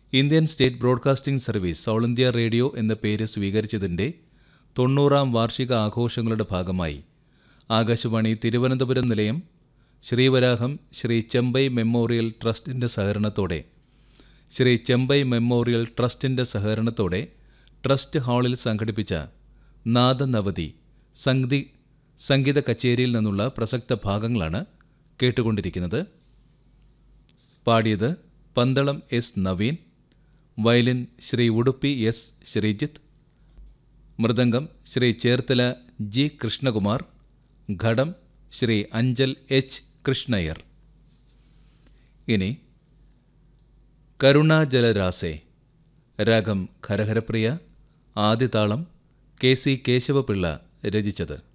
Indian state broadcasting service all India radio എന്ന പേര് സ്വീകരിച്ചതിൻ്റെ തൊണ്ണൂറാം വാർഷിക ആഘോഷങ്ങളുടെ ഭാഗമായി ആകാശവാണി തിരുവനന്തപുരം നിലയം ശ്രീവരാഹം ശ്രീ ചെമ്പൈ മെമ്മോറിയൽ ട്രസ്റ്റിൻ്റെ സഹകരണത്തോടെ ശ്രീ ചെമ്പൈ മെമ്മോറിയൽ ട്രസ്റ്റിൻ്റെ സഹകരണത്തോടെ ട്രസ്റ്റ് ഹാളിൽ സംഘടിപ്പിച്ച നാദനവതി സംഗീ സംഗീത കച്ചേരിയിൽ നിന്നുള്ള പ്രസക്ത ഭാഗങ്ങളാണ് കേട്ടുകൊണ്ടിരിക്കുന്നത് പാടിയത് Pandalam S Naveen violin Shri Udupi S Sreejith mridangam Shri Cherthala G Krishnakumar ghatam Shri Anchal H Krishnayyar ഇനി കരുണാജലരാസേ രാഗം ഖരഹരപ്രിയ ആദ്യതാളം കെ സി കേശവപിള്ള രചിച്ചത്